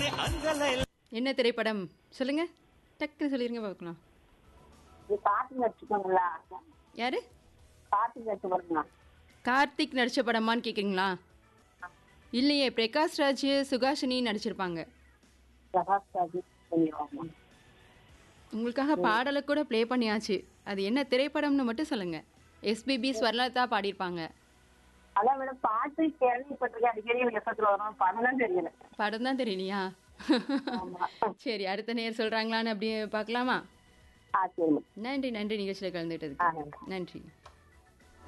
என்ன திரைப்படம் சொல்லுங்க டக்குன்னு சொல்லிருங்க பார்க்கலாம் இது காட்டு நடிச்சுக்கோங்களா யாரு காட்டு நடிச்சு வருங்களா கார்த்திக் நடிச்ச படமான்னு கேக்குறீங்களா இல்லையே பிரகாஷ் ராஜ் சுகாஷினி நடிச்சிருப்பாங்க பிரகாஷ் ராஜ் சொல்லிடுவாங்க உங்களுக்காக பாடலை கூட ப்ளே பண்ணியாச்சு அது என்ன திரைப்படம்னு மட்டும் சொல்லுங்க எஸ்பிபி ஸ்வர்லதா பாடியிருப்பாங்க அதான் மேடம் பாட்டு கேள்விப்பட்டிருக்கேன் அடிக்கடி எனக்கு எஃபத்துல வரும் படம் தான் தெரியல படம் தான் தெரியலையா ஆமா சரி அடுத்த நேர் சொல்றாங்களான்னு அப்படியே பார்க்கலாமா ஆ சரி மேடம் நன்றி நன்றி நிகழ்ச்சியில் கலந்துக்கிட்டதுக்கு ஆ நன்றி நன்றி